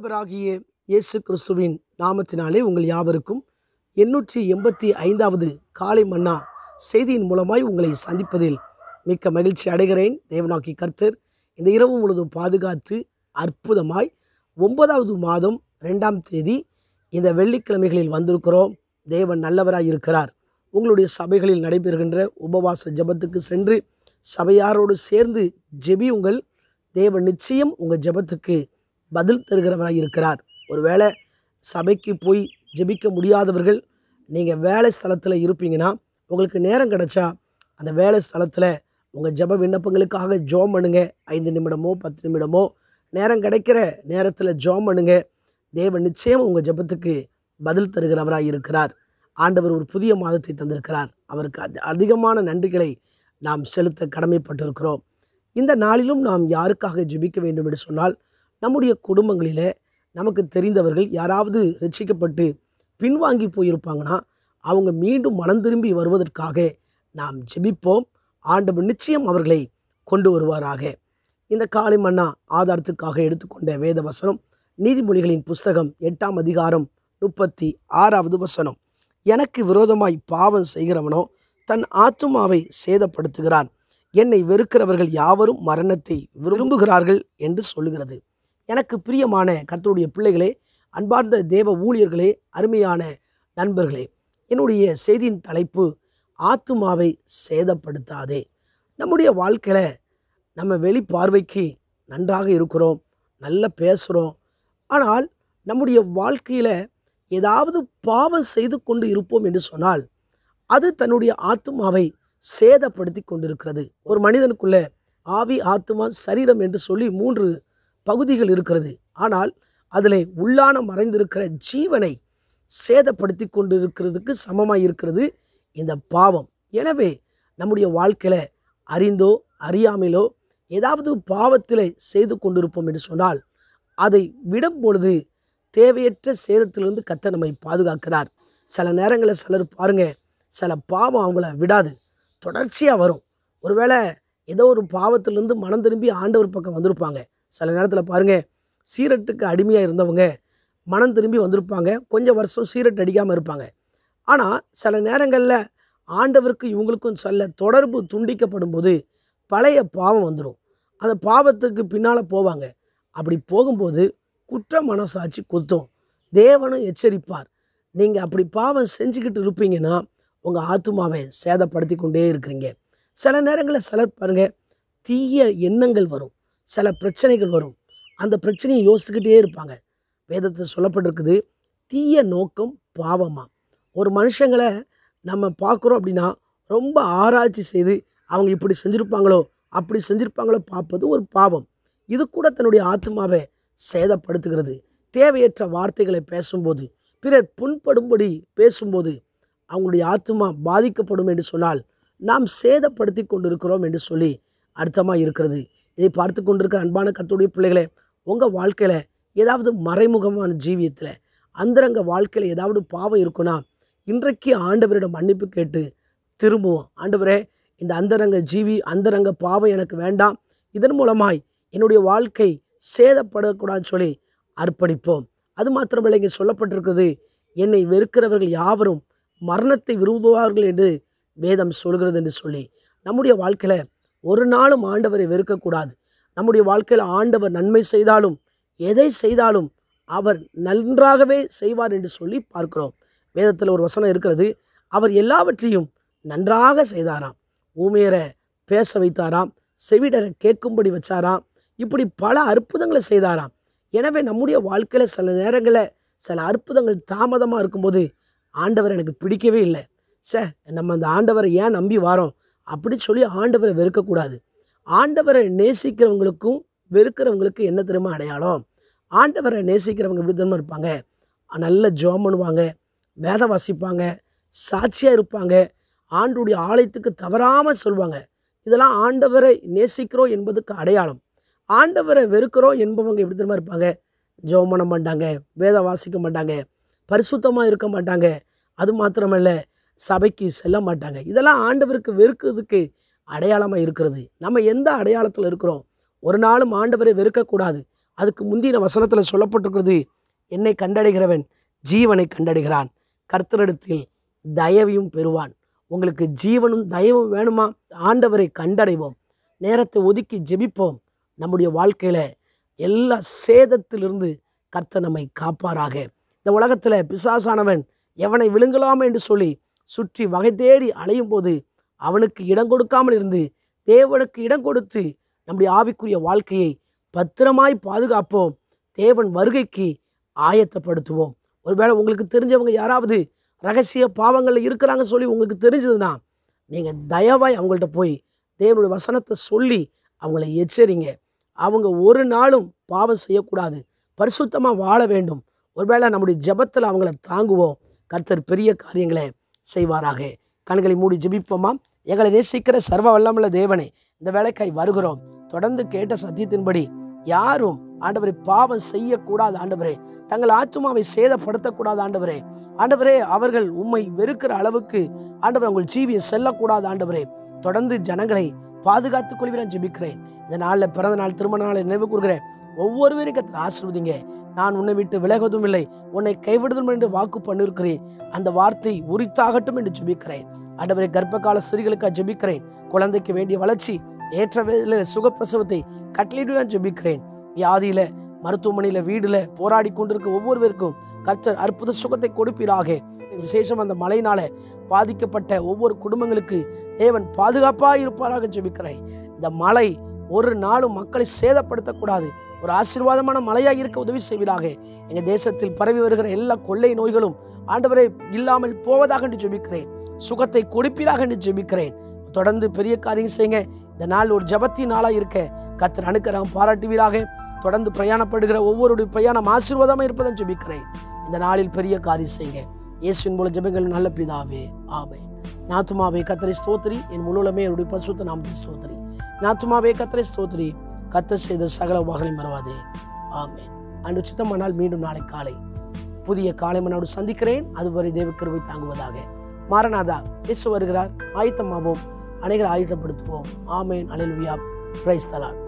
ஆண்டவராகிய இயேசு கிறிஸ்துவின் நாமத்தினாலே உங்கள் யாவருக்கும் எண்ணூற்றி எண்பத்தி ஐந்தாவது காலை மன்னா செய்தியின் மூலமாய் உங்களை சந்திப்பதில் மிக்க மகிழ்ச்சி அடைகிறேன் தேவனாக்கி கர்த்தர் இந்த இரவு முழுதும் பாதுகாத்து அற்புதமாய் ஒன்பதாவது மாதம் ரெண்டாம் தேதி இந்த வெள்ளிக்கிழமைகளில் வந்திருக்கிறோம் தேவன் நல்லவராய் இருக்கிறார் உங்களுடைய சபைகளில் நடைபெறுகின்ற உபவாச ஜெபத்துக்கு சென்று சபையாரோடு சேர்ந்து ஜெபியுங்கள் தேவன் நிச்சயம் உங்கள் ஜெபத்துக்கு பதில் தருகிறவராய் இருக்கிறார் ஒருவேளை சபைக்கு போய் ஜெபிக்க முடியாதவர்கள் நீங்கள் வேலை ஸ்தலத்தில் இருப்பீங்கன்னா உங்களுக்கு நேரம் கிடைச்சா அந்த வேலை ஸ்தலத்தில் உங்கள் ஜெப விண்ணப்பங்களுக்காக ஜோம் பண்ணுங்க ஐந்து நிமிடமோ பத்து நிமிடமோ நேரம் கிடைக்கிற நேரத்தில் ஜோம் பண்ணுங்க தேவன் நிச்சயம் உங்கள் ஜெபத்துக்கு பதில் தருகிறவராய் இருக்கிறார் ஆண்டவர் ஒரு புதிய மாதத்தை தந்திருக்கிறார் அவருக்கு அதி- அதிகமான நன்றிகளை நாம் செலுத்த கடமைப்பட்டிருக்கிறோம் இந்த நாளிலும் நாம் யாருக்காக ஜெபிக்க வேண்டும் என்று சொன்னால் நம்முடைய குடும்பங்களிலே நமக்கு தெரிந்தவர்கள் யாராவது ரட்சிக்கப்பட்டு பின்வாங்கி போயிருப்பாங்கன்னா அவங்க மீண்டும் மனம் திரும்பி வருவதற்காக நாம் ஜெபிப்போம் ஆண்டவர் நிச்சயம் அவர்களை கொண்டு வருவாராக இந்த காலை மன்னா ஆதாரத்துக்காக எடுத்துக்கொண்ட வேத வசனம் நீதிமொழிகளின் புஸ்தகம் எட்டாம் அதிகாரம் முப்பத்தி ஆறாவது வசனம் எனக்கு விரோதமாய் பாவம் செய்கிறவனோ தன் ஆத்துமாவை சேதப்படுத்துகிறான் என்னை வெறுக்கிறவர்கள் யாவரும் மரணத்தை விரும்புகிறார்கள் என்று சொல்லுகிறது எனக்கு பிரியமான கர்த்தருடைய பிள்ளைகளே அன்பார்ந்த தேவ ஊழியர்களே அருமையான நண்பர்களே என்னுடைய செய்தியின் தலைப்பு ஆத்துமாவை சேதப்படுத்தாதே நம்முடைய வாழ்க்கையில் நம்ம வெளி பார்வைக்கு நன்றாக இருக்கிறோம் நல்லா பேசுகிறோம் ஆனால் நம்முடைய வாழ்க்கையில் ஏதாவது பாவம் செய்து கொண்டு இருப்போம் என்று சொன்னால் அது தன்னுடைய ஆத்துமாவை சேதப்படுத்தி கொண்டிருக்கிறது ஒரு மனிதனுக்குள்ள ஆவி ஆத்துமா சரீரம் என்று சொல்லி மூன்று பகுதிகள் இருக்கிறது ஆனால் அதில் உள்ளான மறைந்திருக்கிற ஜீவனை சேதப்படுத்தி கொண்டிருக்கிறதுக்கு சமமாக இருக்கிறது இந்த பாவம் எனவே நம்முடைய வாழ்க்கையில் அறிந்தோ அறியாமலோ ஏதாவது பாவத்தில் செய்து கொண்டிருப்போம் என்று சொன்னால் அதை விடும் பொழுது தேவையற்ற சேதத்திலிருந்து கத்த நம்மை பாதுகாக்கிறார் சில நேரங்களில் சிலர் பாருங்க சில பாவம் அவங்கள விடாது தொடர்ச்சியாக வரும் ஒருவேளை ஏதோ ஒரு பாவத்திலிருந்து மனம் திரும்பி ஆண்டவர் பக்கம் வந்திருப்பாங்க சில நேரத்தில் பாருங்க சீரட்டுக்கு அடிமையாக இருந்தவங்க மனம் திரும்பி வந்திருப்பாங்க கொஞ்சம் வருஷம் சீரட் அடிக்காமல் இருப்பாங்க ஆனால் சில நேரங்களில் ஆண்டவருக்கு இவங்களுக்கும் சொல்ல தொடர்பு துண்டிக்கப்படும் போது பழைய பாவம் வந்துடும் அந்த பாவத்துக்கு பின்னால் போவாங்க அப்படி போகும்போது குற்ற மனசாட்சி குத்தும் தேவனும் எச்சரிப்பார் நீங்கள் அப்படி பாவம் செஞ்சுக்கிட்டு இருப்பீங்கன்னா உங்கள் ஆத்துமாவை சேதப்படுத்தி கொண்டே இருக்கிறீங்க சில நேரங்களில் சிலர் பாருங்க தீய எண்ணங்கள் வரும் சில பிரச்சனைகள் வரும் அந்த பிரச்சனையை யோசிச்சுக்கிட்டே இருப்பாங்க வேதத்தில் சொல்லப்பட்டிருக்குது தீய நோக்கம் பாவமா ஒரு மனுஷங்களை நம்ம பார்க்குறோம் அப்படின்னா ரொம்ப ஆராய்ச்சி செய்து அவங்க இப்படி செஞ்சுருப்பாங்களோ அப்படி செஞ்சுருப்பாங்களோ பார்ப்பது ஒரு பாவம் இது கூட தன்னுடைய ஆத்மாவை சேதப்படுத்துகிறது தேவையற்ற வார்த்தைகளை பேசும்போது பிறர் புண்படும்படி பேசும்போது அவங்களுடைய ஆத்மா பாதிக்கப்படும் என்று சொன்னால் நாம் சேதப்படுத்தி கொண்டிருக்கிறோம் என்று சொல்லி அர்த்தமாக இருக்கிறது இதை பார்த்து கொண்டிருக்கிற அன்பான கர்த்தருடைய பிள்ளைகளே உங்கள் வாழ்க்கையில் ஏதாவது மறைமுகமான ஜீவியத்தில் அந்தரங்க வாழ்க்கையில் ஏதாவது பாவம் இருக்குன்னா இன்றைக்கு ஆண்டவரிடம் மன்னிப்பு கேட்டு திரும்புவோம் ஆண்டவரே இந்த அந்தரங்க ஜீவி அந்தரங்க பாவம் எனக்கு வேண்டாம் இதன் மூலமாய் என்னுடைய வாழ்க்கை சேதப்படக்கூடாதுன்னு சொல்லி அர்ப்பணிப்போம் அது மாத்திரமல்ல இங்கே சொல்லப்பட்டிருக்கிறது என்னை வெறுக்கிறவர்கள் யாவரும் மரணத்தை விரும்புவார்கள் என்று வேதம் சொல்கிறது என்று சொல்லி நம்முடைய வாழ்க்கையில் ஒரு நாளும் ஆண்டவரை வெறுக்கக்கூடாது நம்முடைய வாழ்க்கையில் ஆண்டவர் நன்மை செய்தாலும் எதை செய்தாலும் அவர் நன்றாகவே செய்வார் என்று சொல்லி பார்க்கிறோம் வேதத்தில் ஒரு வசனம் இருக்கிறது அவர் எல்லாவற்றையும் நன்றாக செய்தாராம் ஊமையரை பேச வைத்தாராம் செவிடரை கேட்கும்படி வச்சாராம் இப்படி பல அற்புதங்களை செய்தாராம் எனவே நம்முடைய வாழ்க்கையில் சில நேரங்களில் சில அற்புதங்கள் தாமதமாக இருக்கும்போது ஆண்டவர் எனக்கு பிடிக்கவே இல்லை சே நம்ம அந்த ஆண்டவரை ஏன் நம்பி வாரோம் அப்படி சொல்லி ஆண்டவரை வெறுக்கக்கூடாது ஆண்டவரை நேசிக்கிறவங்களுக்கும் வெறுக்கிறவங்களுக்கும் என்ன தெரியுமா அடையாளம் ஆண்டவரை நேசிக்கிறவங்க எப்படி தெரியுமா இருப்பாங்க நல்ல ஜோம் பண்ணுவாங்க வேதம் வாசிப்பாங்க சாட்சியாக இருப்பாங்க ஆண்டுடைய ஆலயத்துக்கு தவறாமல் சொல்லுவாங்க இதெல்லாம் ஆண்டவரை நேசிக்கிறோம் என்பதுக்கு அடையாளம் ஆண்டவரை வெறுக்கிறோம் என்பவங்க எப்படி தெரியுமா இருப்பாங்க ஜெபம் பண்ண மாட்டாங்க வேதம் வாசிக்க மாட்டாங்க பரிசுத்தமாக இருக்க மாட்டாங்க அது மாத்திரமல்ல சபைக்கு செல்ல மாட்டாங்க இதெல்லாம் ஆண்டவருக்கு வெறுக்கிறதுக்கு அடையாளமாக இருக்கிறது நம்ம எந்த அடையாளத்தில் இருக்கிறோம் ஒரு நாளும் ஆண்டவரை வெறுக்கக்கூடாது அதுக்கு முந்தின வசனத்தில் சொல்லப்பட்டிருக்கிறது என்னை கண்டடைகிறவன் ஜீவனை கண்டடைகிறான் கர்த்தரிடத்தில் தயவையும் பெறுவான் உங்களுக்கு ஜீவனும் தயவும் வேணுமா ஆண்டவரை கண்டடைவோம் நேரத்தை ஒதுக்கி ஜெபிப்போம் நம்முடைய வாழ்க்கையில் எல்லா சேதத்திலிருந்து கர்த்தர் நம்மை காப்பாராக இந்த உலகத்தில் பிசாசானவன் எவனை விழுங்கலாம் என்று சொல்லி சுற்றி வகை தேடி அலையும் போது அவனுக்கு இடம் கொடுக்காமல் இருந்து தேவனுக்கு இடம் கொடுத்து நம்முடைய ஆவிக்குரிய வாழ்க்கையை பத்திரமாய் பாதுகாப்போம் தேவன் வருகைக்கு ஆயத்தப்படுத்துவோம் ஒருவேளை உங்களுக்கு தெரிஞ்சவங்க யாராவது ரகசிய பாவங்களில் இருக்கிறாங்க சொல்லி உங்களுக்கு தெரிஞ்சதுன்னா நீங்கள் தயவாய் அவங்கள்ட்ட போய் தேவனுடைய வசனத்தை சொல்லி அவங்கள எச்சரிங்க அவங்க ஒரு நாளும் பாவம் செய்யக்கூடாது பரிசுத்தமாக வாழ வேண்டும் ஒருவேளை நம்முடைய ஜெபத்தில் அவங்கள தாங்குவோம் கர்த்தர் பெரிய காரியங்களை செய்வாராக கண்களை மூடி ஜெபிப்போமா எங்களை நேசிக்கிற சர்வ வல்லமுள்ள தேவனே இந்த வேலைக்காய் வருகிறோம் தொடர்ந்து கேட்ட சத்தியத்தின்படி யாரும் ஆண்டவரை பாவம் செய்யக்கூடாது ஆண்டவரே தங்கள் ஆத்துமாவை சேதப்படுத்தக்கூடாது ஆண்டவரே ஆண்டவரே அவர்கள் உம்மை வெறுக்கிற அளவுக்கு ஆண்டவர் உங்கள் ஜீவியை செல்லக்கூடாது ஆண்டவரே தொடர்ந்து ஜனங்களை பாதுகாத்துக் கொள்கிறேன் ஜெபிக்கிறேன் இந்த நாளில் பிறந்த நாள் திருமண நாளை நினைவு கூறுகிறேன் ஒவ்வொருவரையும் கத்திர ஆசிர்வதிங்க நான் உன்னை விட்டு விலகுவதும் இல்லை உன்னை கைவிடுவதும் என்று வாக்கு பண்ணிருக்கிறேன் அந்த வார்த்தை உரித்தாகட்டும் என்று ஜெபிக்கிறேன் ஆண்டவரை கர்ப்பகால ஸ்திரீகளுக்காக ஜெபிக்கிறேன் குழந்தைக்கு வேண்டிய வளர்ச்சி ஏற்ற வேலையில் சுகப்பிரசவத்தை கட்டளையிட்டு நான் ஜெபிக்கிறேன் வியாதியில மருத்துவமனையில வீடுல போராடி கொண்டிருக்க ஒவ்வொருவருக்கும் கர்த்தர் அற்புத சுகத்தை கொடுப்பீராக விசேஷம் அந்த மழையினால பாதிக்கப்பட்ட ஒவ்வொரு குடும்பங்களுக்கு தேவன் பாதுகாப்பாக இருப்பாராக ஜெபிக்கிறேன் இந்த மழை ஒரு நாளும் மக்களை சேதப்படுத்தக்கூடாது ஒரு ஆசீர்வாதமான மழையாக இருக்க உதவி செய்வீராக எங்க தேசத்தில் பரவி வருகிற எல்லா கொள்ளை நோய்களும் ஆண்டவரை இல்லாமல் போவதாக என்று ஜெபிக்கிறேன் சுகத்தை கொடுப்பீராக என்று ஜெபிக்கிறேன் தொடர்ந்து பெரிய காரியம் செய்யுங்க இந்த நாள் ஒரு ஜபத்தின் நாளாக இருக்க கத்தர் அணுக்கரம் பாராட்டுவீராக தொடர்ந்து பிரயாணப்படுகிற ஒவ்வொருடைய பிரயாணம் ஆசீர்வாதமாக இருப்பதை ஜெபிக்கிறேன் இந்த நாளில் பெரிய காரியம் செய்யுங்க இயேசுவின் மூலம் ஜெபங்கள் நல்ல பிதாவே ஆமே நாத்துமாவே கத்தரை ஸ்தோத்திரி என் முழுவலுமே என்னுடைய பரிசுத்த நாமத்தை ஸ்தோத்திரி நாத்துமாவே கத்தரை ஸ்தோத்திரி கத்தர் செய்த சகல மகளை மறவாதே ஆமே அன்று சித்தமானால் மீண்டும் நாளை காலை புதிய காலை மனோடு சந்திக்கிறேன் அதுவரை தேவ கிருபை தாங்குவதாக மாரநாதா இயேசு வருகிறார் ஆயத்தமாவோம் அனைவரை ஆயத்தப்படுத்துவோம் ஆமேன் அலைலுயா பிரைஸ் தலான்